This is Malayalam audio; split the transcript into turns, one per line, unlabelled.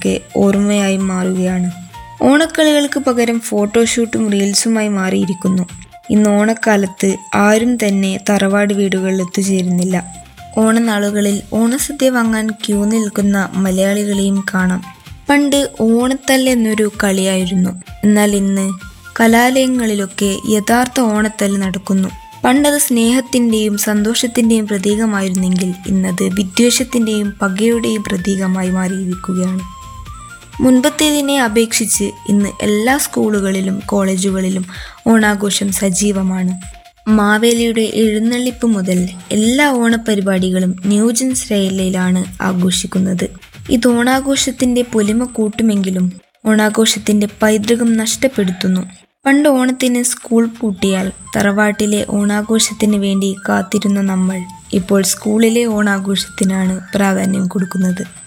ഓണക്കളികളൊക്കെ ഓർമ്മയായി മാറുകയാണ് ഓണക്കളികൾക്ക് പകരം ഫോട്ടോഷൂട്ടും റീൽസുമായി മാറിയിരിക്കുന്നു ഇന്ന് ഓണക്കാലത്ത് ആരും തന്നെ തറവാട് വീടുകളിൽ ഒത്തുചേരുന്നില്ല ഓണനാളുകളിൽ ഓണസദ്യ വാങ്ങാൻ ക്യൂ നിൽക്കുന്ന മലയാളികളെയും കാണാം പണ്ട് ഓണത്തല്ല് എന്നൊരു കളിയായിരുന്നു എന്നാൽ ഇന്ന് കലാലയങ്ങളിലൊക്കെ യഥാർത്ഥ ഓണത്തല്ല് നടക്കുന്നു പണ്ടത് സ്നേഹത്തിൻ്റെയും സന്തോഷത്തിൻ്റെയും പ്രതീകമായിരുന്നെങ്കിൽ ഇന്നത് വിദ്വേഷത്തിൻ്റെയും പകയുടെയും പ്രതീകമായി മാറിയിരിക്കുകയാണ് മുൻപത്തേതിനെ അപേക്ഷിച്ച് ഇന്ന് എല്ലാ സ്കൂളുകളിലും കോളേജുകളിലും ഓണാഘോഷം സജീവമാണ് മാവേലിയുടെ എഴുന്നള്ളിപ്പ് മുതൽ എല്ലാ ഓണപരിപാടികളും ന്യൂജൻ സ്റ്റൈലിലാണ് ആഘോഷിക്കുന്നത് ഇത് ഓണാഘോഷത്തിന്റെ പൊലിമ കൂട്ടുമെങ്കിലും ഓണാഘോഷത്തിന്റെ പൈതൃകം നഷ്ടപ്പെടുത്തുന്നു പണ്ട് ഓണത്തിന് സ്കൂൾ പൂട്ടിയാൽ തറവാട്ടിലെ ഓണാഘോഷത്തിന് വേണ്ടി കാത്തിരുന്ന നമ്മൾ ഇപ്പോൾ സ്കൂളിലെ ഓണാഘോഷത്തിനാണ് പ്രാധാന്യം കൊടുക്കുന്നത്